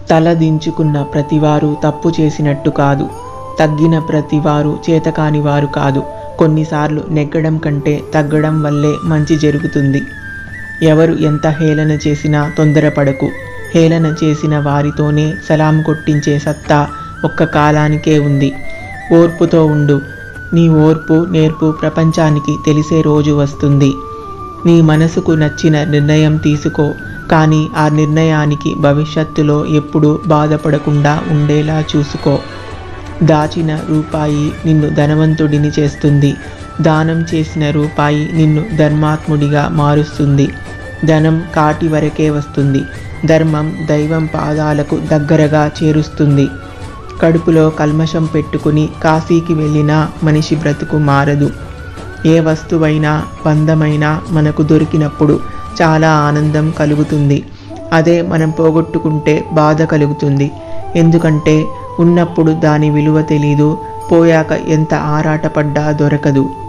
తల దించుకున్న ప్రతివారు తప్పు చేసినట్టు కాదు తగ్గిన ప్రతివారు చేతకాని వారు కాదు కొన్నిసార్లు నెగ్గడం కంటే తగ్గడం వల్లే మంచి జరుగుతుంది ఎవరు ఎంత హేళన చేసినా తొందరపడకు హేళన చేసిన వారితోనే సలాం కొట్టించే సత్తా ఒక్క కాలానికే ఉంది ఓర్పుతో ఉండు నీ ఓర్పు నేర్పు ప్రపంచానికి తెలిసే రోజు వస్తుంది నీ మనసుకు నచ్చిన నిర్ణయం తీసుకో కానీ ఆ నిర్ణయానికి భవిష్యత్తులో ఎప్పుడూ బాధపడకుండా ఉండేలా చూసుకో దాచిన రూపాయి నిన్ను ధనవంతుడిని చేస్తుంది దానం చేసిన రూపాయి నిన్ను ధర్మాత్ముడిగా మారుస్తుంది ధనం కాటి వరకే వస్తుంది ధర్మం దైవం పాదాలకు దగ్గరగా చేరుస్తుంది కడుపులో కల్మషం పెట్టుకుని కాశీకి వెళ్ళినా మనిషి బ్రతుకు మారదు ఏ వస్తువైనా బంధమైనా మనకు దొరికినప్పుడు చాలా ఆనందం కలుగుతుంది అదే మనం పోగొట్టుకుంటే బాధ కలుగుతుంది ఎందుకంటే ఉన్నప్పుడు దాని విలువ తెలీదు పోయాక ఎంత ఆరాటపడ్డా దొరకదు